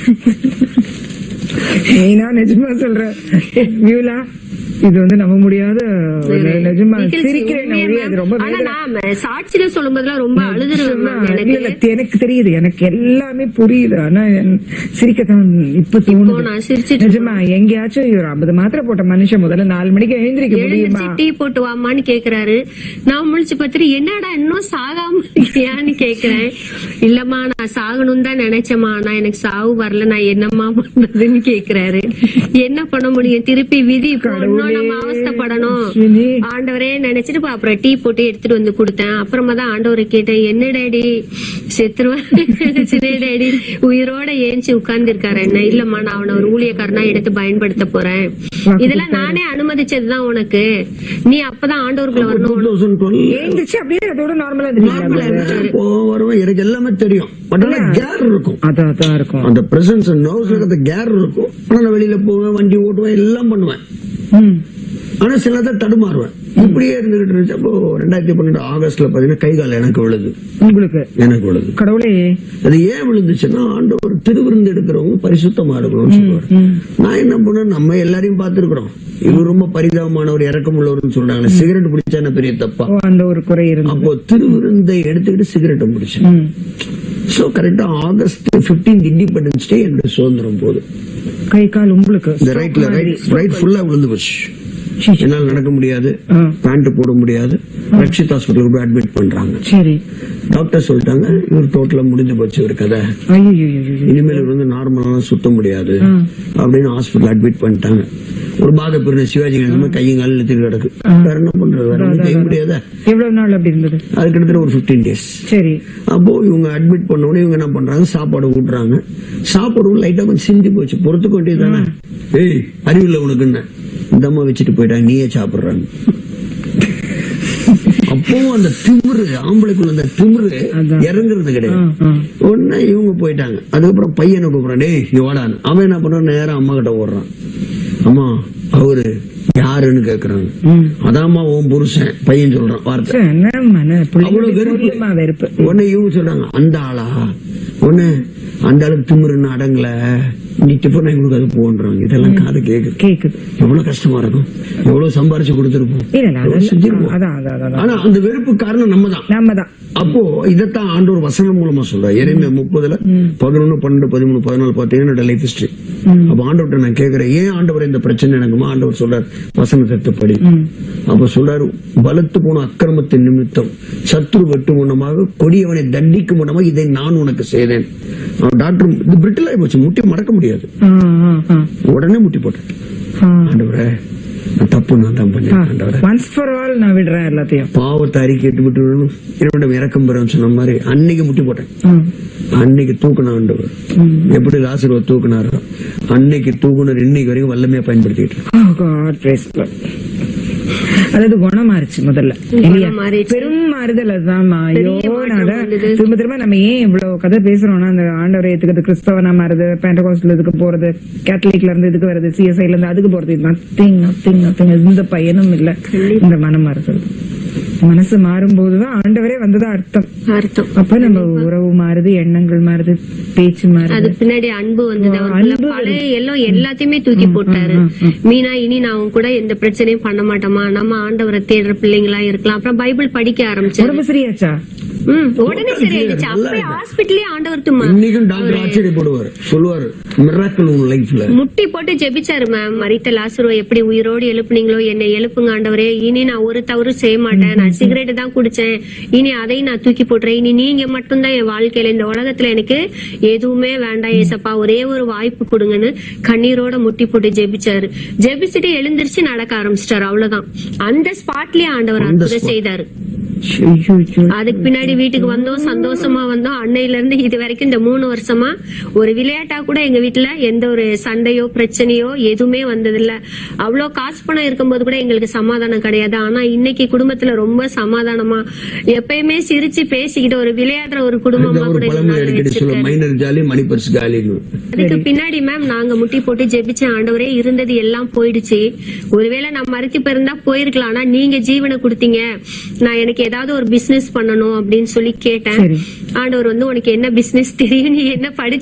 ஏய், நான் நிஜமா சொல்றேன் வியூலா இது வந்து நம்ப முடியாத ஒரு நிஜமா நிகழ்ச்சி சிரிக்கிறேன் உண்மையா ஒழிய அது ரொம்ப ma'am. ஆனா வேதனை. நான் சாட்சியில சொல்லும் போதெல்லாம் ரொம்ப அழுதுருவேன் ma'am. இல்ல, எனக்கு இல்ல, எனக்கு தெரியுது எனக்கு எல்லாமே புரியுது ஆனா என் சிரிக்கத்தான் இப்ப இப்போ தோணுது நான் சிரிச்சிட்டு நிஜமா எங்கேயாச்சும் ஒரு ஐம்பது மாத்திரை போட்ட மனுஷன் முதல்ல நாலு மணிக்கு எழுந்திருக்க முடியுமா எழுந்திருச்சு டீ போட்டு வாமான்னு கேக்குறாரு நான் முழிச்சு பார்த்துட்டு என்னடா இன்னும் சாகாம இருக்கியான்னு கேக்குறேன் இல்லம்மா நான் சாகணும் தான் நினைச்சேம்மா நான் எனக்கு சாவு வரல நான் என்னம்மா பண்றதுன்னு கேக்குறாரு என்ன பண்ண முடியும் திருப்பி விதி போடணும் நம்ம அவஸ்தைப்படணும் அஸ்வினி. ஆண்டவரே நினைச்சிட்டு இப்ப அப்புறம் டீ போட்டு எடுத்துட்டு வந்து கொடுத்தேன் அப்புறமா தான் ஆண்டவரை கேட்டேன் என்ன டேடி செத்துருவேன் சின்ன டேடி உயிரோட ஏஞ்சி உட்கார்ந்து இருக்காரு என்ன இல்லம்மா நான் அவனை ஒரு ஊழியக்காரனா எடுத்து பயன்படுத்த போறேன் இதெல்லாம் நானே அனுமதிச்சதுதான் உனக்கு நீ அப்பதான் ஆண்டவருக்குள்ள வரணும் 2012 எழுந்திருச்சு அப்படியே அதோட நார்மலா நார்மலா இருந்துச்சு இருந்துச்சு. போ வருவேன் எனக்கு எல்லாமே தெரியும் பட் ஆனா கேர் இருக்கும் அதான் அதான் இருக்கும் அந்த பிரசன்ஸ் நர்வ்ஸ்ல அந்த கேர் இருக்கும் ஆனா நான் வெளியில போவேன் வண்டி ஓட்டுவேன் எல்லாம் பண்ணுவேன் ம். ஆனா சில நேரத்துல தடுமாறுவேன் இப்படியே இருந்துகிட்டு இருந்துச்சு அப்போ ரெண்டாயிரத்தி பன்னெண்டு ஆகஸ்ட்ல பாத்தீங்கன்னா கை கால் எனக்கு விழுது உங்களுக்கு எனக்கு விழுது கடவுளே அது ஏன் விழுந்துச்சுன்னா ஆண்டவர் திருவிருந்து எடுக்கிறவங்க பரிசுத்தமா இருக்கணும்னு சொல்லுவார் நான் என்ன பண்ணேன் நம்ம எல்லாரையும் பார்த்திருக்கிறோம் இவர் ரொம்ப பரிதாபமானவர் இறக்கம் உள்ளவர்னு சொல்றாங்க சிகரெட் பிடிச்சா என்ன பெரிய தப்பா ஓ, அந்த ஒரு குறை இருந்தது அப்போ திருவிருந்தை எடுத்துக்கிட்டு சிகரெட்டை முடிச்சேன் ம். சோ கரெக்டா ஆகஸ்ட் 15 இண்டிபெண்டன்ஸ் டே என்னுடைய சுதந்திரம் போகுது கை கால் உங்களுக்கு இந்த ரைட்ல ரைட் ரைட் ஃபுல்லா விழுந்து போச்சு சீ, சீ. என்னால நடக்க முடியாது ஆ, பேண்ட் போட முடியாது ரக்ஷித் ஹாஸ்பிட்டலுக்கு போய் அட்மிட் பண்றாங்க சரி டாக்டர் சொல்லிட்டாங்க இவர் டோட்டலா முடிஞ்சு போச்சு இவர் கதை ஐயோ இனிமேல் இவர் வந்து நார்மலா சுத்த முடியாது அப்படின்னு ஹாஸ்பிட்டல் அட்மிட் பண்ணிட்டாங்க ஒரு பாக பிறந்த சிவாஜி கணேசன் கையும் காலும் எடுத்துட்டு கிடக்கு வேற என்ன பண்றது வேற ஒண்ணும் செய்ய முடியாதா எவ்வளவு நாள் அப்படி இருந்தது அது கிட்டத்தட்ட ஒரு 15 டேஸ் சரி அப்போ இவங்க அட்மிட் பண்ண உடனே இவங்க என்ன பண்றாங்க சாப்பாடு ஊட்டுறாங்க சாப்பாடு லைட்டா கொஞ்சம் சிந்தி போச்சு பொறுத்துக்க வேண்டியதுதானே ஏய் அறிவில்ல உனக்கு என்ன இந்த அம்மா வச்சுட்டு போயிட்டாங்க நீயே சாப்பிடுறாங்க அப்பவும் அந்த திமிரு ஆம்பளைக்குள்ள அந்த திமிரு அதான். இறங்குறது ஆ, கிடையாது ஆ. உடனே இவங்க போயிட்டாங்க அதுக்கப்புறம் பையனை கூப்பிடுறான் டேய் நீ வாடான்னு அவன் என்ன பண்றான் நேரா அம்மா கிட்ட ஓடுறான் அம்மா அவரு யாருன்னு கேக்குறாங்க ம். அதாம்மா உன் புருஷன் பையன் சொல்றான் வார்த்தை சரி, என்ன மன அவ்வளவு பிள்ளைங்களுக்கு வெறுப்பு. சொல்லுமா வெறுப்பு உடனே இவங்க சொல்றாங்க அந்த ஆளா உடனே அந்த அளவுக்கு திமிருன்னு அடங்கல நீ டிஃபன் வாங்கி கொடுக்காது போன்றாங்க இதெல்லாம் காது கேக்குது கேக்குது எவ்வளவு கஷ்டமா இருக்கும் எவ்வளவு சம்பாரிச்சு கொடுத்துருப்போம் இல்ல இல்ல எவ்வளவு அதான் செஞ்சிருப்போம் அதான் அதான் அதான் ஆனா அந்த வெறுப்பு காரணம் நம்ம தான் நம்ம தான் அப்போ இதத்தான் ஆண்டவர் வசனம் மூலமா சொல்றாரு எரேமியா முப்பதுல பதினொன்னு பன்னெண்டு பதிமூணு பதினாலு பாத்தீங்கன்னா என்னோட லைஃப் ஹிஸ்டரி அப்ப ஆண்டவர்கிட்ட நான் கேக்குறேன் ஏன் ஆண்டவர் இந்த பிரச்சனை எனக்குமா ஆண்டவர் சொல்றாரு வசனத்தை படி அப்ப சொல்றாரு பலத்து போன அக்கிரமத்தின் நிமித்தம் சத்ரு வெட்டு முன்னமாக கொடியவனை தண்டிக்கும் முன்னமாக இதை நான் உனக்கு செய்தேன் அவன் டாக்டர் இது பிரிட்டில் ஆகி போச்சு முட்டி மடக்க முடியாது ஆ, ஆ, ஆ. உடனே முட்டி போட்டேன் ஆ. ஆண்டவரே நான் தப்பு நான் தான் பண்ணேன் ஆண்டவரே ஒன்ஸ் ஃபார் ஆல் நான் விடுறேன் எல்லாத்தையும் பாவத்தை அறிக்கைட்டு விட்டு விடணும் என்னோட இறக்கம் பெறும் சொன்ன மாதிரி அன்னைக்கு முட்டி போட்டேன் ம். அன்னைக்கு தூக்குன ஆண்டவர் எப்படி லாசருவ தூக்குனாரோ அன்னைக்கு தூக்குனர் இன்னைக்கு வரைக்கும் வல்லமையா பயன்படுத்திட்டு இருக்கேன். Oh God, praise God. அதாவது குணமாருச்சு முதல்ல இல்லையா? மாறிடுச்சு. பெரும் மாறுதல் அதுதான்மா ஐயோ பெரிய மாற்றம் நான் அதான் வந்தது. திரும்ப திரும்ப நம்ம ஏன் இவ்வளவு கதை பேசுறோம்னா அந்த ஆண்டவரை ஏத்துக்கிறது கிறிஸ்தவனா மாறுது பெண்டகோஸ்ட்ல இதுக்கு போறது கேத்தலிக்ல இருந்து இதுக்கு வருது சிஎஸ்ஐல இருந்து அதுக்கு போறது நத்திங் நத்திங் நத்திங் எந்த பையனும் இல்ல இந்த மனம் மாறுதல் மனசு மாறும்போதுதான் ஆண்டவரே வந்ததா அர்த்தம் அர்த்தம் அப்ப நம்ம உறவு மாறுது எண்ணங்கள் மாறுது பேச்சு மாறுது அது பின்னாடி அன்பு வந்தது அவருக்குள்ள அன்பு பழைய எல்லாம் எல்லாத்தையுமே தூக்கி போட்டாரு மீனா இனி நான் உன் கூட எந்த பிரச்சனையும் பண்ண மாட்டோமா நம்ம ஆண்டவரை தேடுற பிள்ளைங்களா இருக்கலாம் அப்புறம் பைபிள் படிக்க ஆரம்பிச்சாரு உடம்பு சரியாச்சா ம், உடனே சரியாயிடுச்சு அப்பயே ஹாஸ்பிட்டலே ஆண்டவர்ட்டு ம- இன்னைக்கும் டாக்டர் ஆச்சரியப்படுவார் சொல்லுவார் மிராக்கிள் உன் லைஃப்ல முட்டி போட்டு ஜெபிச்சாரு மேம் மரித்த லாசுருவ எப்படி உயிரோடு எழுப்புனீங்களோ என்னை எழுப்புங்க ஆண்டவரே இனி நான் ஒரு தவறு செய்ய மாட்டேன் நான் சிகரெட் தான் குடிச்சேன் இனி அதையும் நான் தூக்கி போட்டுறேன் இனி நீங்க மட்டும்தான் என் வாழ்க்கையில இந்த உலகத்துல எனக்கு எதுவுமே வேண்டாம் ஏசப்பா ஒரே ஒரு வாய்ப்பு கொடுங்கன்னு கண்ணீரோட முட்டி போட்டு ஜெபிச்சாரு ஜெபிச்சுட்டு எழுந்திருச்சு நடக்க ஆரம்பிச்சிட்டாரு அவ்வளவுதான் அந்த ஸ்பாட்லயே ஆண்டவர் அற்புதம் செய்தாரு ஐயோ, ஐயோ. அதுக்கு பின்னாடி வீட்டுக்கு வந்தோம் சந்தோஷமா வந்தோம் அன்னையில இருந்து இது வரைக்கும் இந்த மூணு வருஷமா ஒரு விளையாட்டா கூட எங்க வீட்டுல எந்த ஒரு சண்டையோ பிரச்சனையோ எதுவுமே வந்ததில்ல அவ்வளவு காசு பணம் இருக்கும்போது கூட எங்களுக்கு சமாதானம் கிடையாது ஆனா இன்னைக்கு குடும்பத்துல ரொம்ப சமாதானமா எப்பயுமே சிரிச்சு பேசிக்கிட்டு ஒரு விளையாடுற ஒரு குடும்பமா ஒரு கூட பழமொழி எங்களால அடிக்கடி சொல்ல வச்சிருக்காரு. மைனர் ஜாலி மணி பர்ஸ் காலின்னு அதுக்கு பின்னாடி மேம் நாங்க முட்டி போட்டு ஜெபிச்ச ஆண்டவரே இருந்தது எல்லாம் போயிடுச்சு ஒருவேளை நான் மறுத்தி பிறந்தா போயிருக்கலாம் ஆனா நீங்க ஜீவனை கொடுத்தீங்க நான் எனக்கு ஏதாவது ஒரு பிசினஸ் பண்ணணும் அப்படின்னு சொல்லி கேட்டேன் சரி. ஆண்டவர் வந்து உனக்கு என்ன பிசினஸ் தெரியும் நீ என்ன படிச்சு